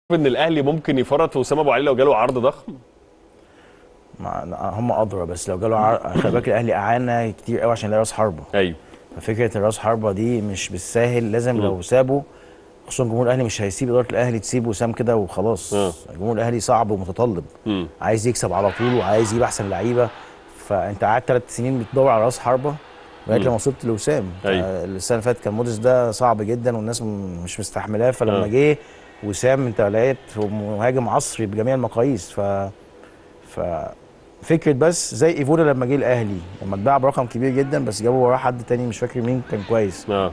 ان الاهلي ممكن يفرط في اسامه ابو علي لو جاله عرض ضخم ما هم ادرى بس لو جاله عر... خلي بالك الاهلي اعانى كتير قوي عشان يلاقي راس حربه ايوه ففكره الراس حربه دي مش بالساهل لازم لو سابه خصوصا جمهور الاهلي مش هيسيب اداره الاهلي تسيب وسام كده وخلاص آه. جمهور الاهلي صعب ومتطلب مم. عايز يكسب على طول وعايز يجيب احسن لعيبه فانت قعدت ثلاث سنين بتدور على راس حربه لغايه لما وصلت لوسام أيوة. آه، السنه اللي فاتت كان موديس ده صعب جدا والناس م- مش مستحملاه فلما آه. جه وسام انت لقيت هو مهاجم عصري بجميع المقاييس ف ف فكره بس زي ايفولا لما جه الاهلي لما اتباع برقم كبير جدا بس جابوا وراه حد تاني مش فاكر مين كان كويس اه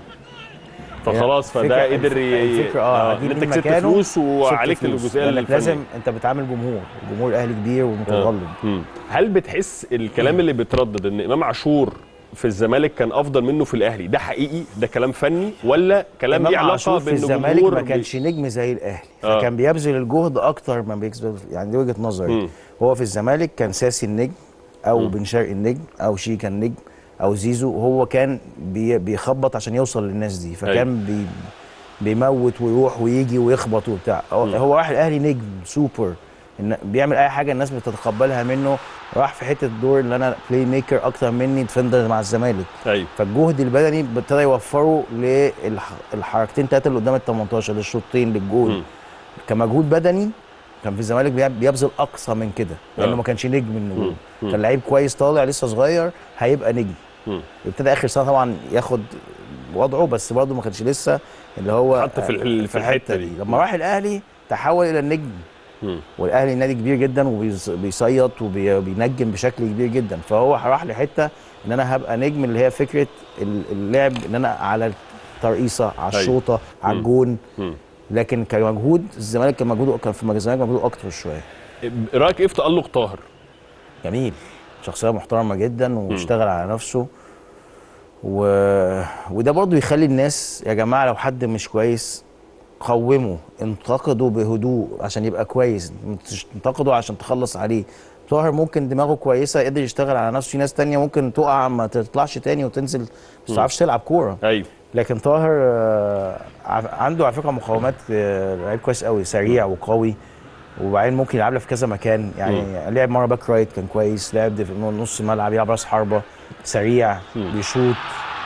فخلاص فده الفكرة- قدر ي... الفكرة اه ان هجيب انت مين كسبت مكانه، فلوس وعليك كسبت فلوس. الجزئيه لانك الفنيه لازم انت بتعامل جمهور الجمهور الاهلي كبير ومتغلب مم. هل بتحس الكلام اللي بيتردد ان امام عاشور في الزمالك كان افضل منه في الاهلي ده حقيقي ده كلام فني ولا كلام ليه امام علاقه عاشور في بان الزمالك جمهور ما بي- كانش نجم زي الاهلي آه. فكان بيبذل الجهد اكتر ما بيكسب يعني دي وجهه نظري مم. هو في الزمالك كان ساسي النجم او بن شرقي النجم او شيكا النجم او زيزو هو كان بي بيخبط عشان يوصل للناس دي فكان بي بيموت ويروح ويجي ويخبط وبتاع هو, هو راح الاهلي نجم سوبر إن بيعمل اي حاجه الناس بتتقبلها منه راح في حته الدور اللي انا بلاي ميكر اكتر مني ديفندر مع الزمالك ايوه فالجهد البدني ابتدى يوفره للحركتين ثلاثه اللي قدام ال 18 للشوطين للجول مم. كمجهود بدني كان في الزمالك بيب- بيبذل اقصى من كده لانه آه. ما كانش نجم النجوم مم. كان لعيب كويس طالع لسه صغير هيبقى نجم مم. ابتدى اخر سنه طبعا ياخد وضعه بس برضه ما كانش لسه اللي هو حط في ال- في الحتة دي. لما راح الاهلي تحول الى النجم مم. والاهلي نادي كبير جدا وبيصيط وبينجم بشكل كبير جدا فهو راح لحته ان انا هبقى نجم اللي هي فكره ال- اللعب ان انا على الترقيصه على أيوة. الشوطه على مم. الجون مم. لكن كمجهود الزمالك كان مجهوده كان في الزمالك مجهوده اكتر شويه رايك ايه في تالق طاهر جميل شخصيه محترمه جدا واشتغل على نفسه و... وده برضو يخلي الناس يا جماعه لو حد مش كويس قومه انتقده بهدوء عشان يبقى كويس مش تنتقده عشان تخلص عليه طاهر ممكن دماغه كويسه قدر يشتغل على نفسه في ناس تانية ممكن تقع ما تطلعش تاني وتنزل ما تعرفش تلعب كوره ايوه لكن طاهر آه، ع- عنده على فكره مقاومات آه، لعيب كويس قوي سريع وقوي وبعدين ممكن يلعب لك في كذا مكان يعني لعب مره باك رايت كان كويس لعب في نص الملعب يلعب راس حربه سريع بيشوط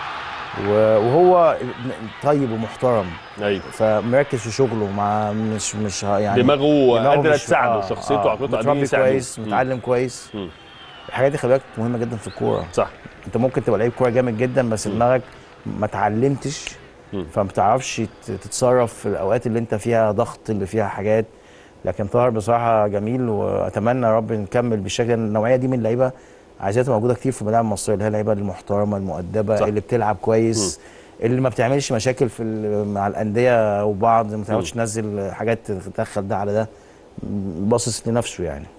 و- وهو طيب ومحترم ايوه فمركز في شغله مع مش مش ه- يعني دماغه قادره مش- تساعده آه، شخصيته آه، وعقليته قاعدين متربي يساعدوه. كويس مم. متعلم كويس مم. الحاجات دي خلي بالك مهمه جدا في الكوره صح انت ممكن تبقى لعيب كوره جامد جدا بس دماغك ما اتعلمتش مم. فما بتعرفش ت- تتصرف في الاوقات اللي انت فيها ضغط اللي فيها حاجات لكن طاهر بصراحه جميل واتمنى يا رب نكمل بالشكل النوعيه دي من اللعيبه عايزاها تبقى موجوده كتير في الملاعب المصريه اللي هي اللعيبه المحترمه المؤدبه صح. اللي بتلعب كويس اللي ما بتعملش مشاكل في ال- مع الانديه وبعض ما تعرفش تنزل حاجات تدخل ده على ده باصص لنفسه يعني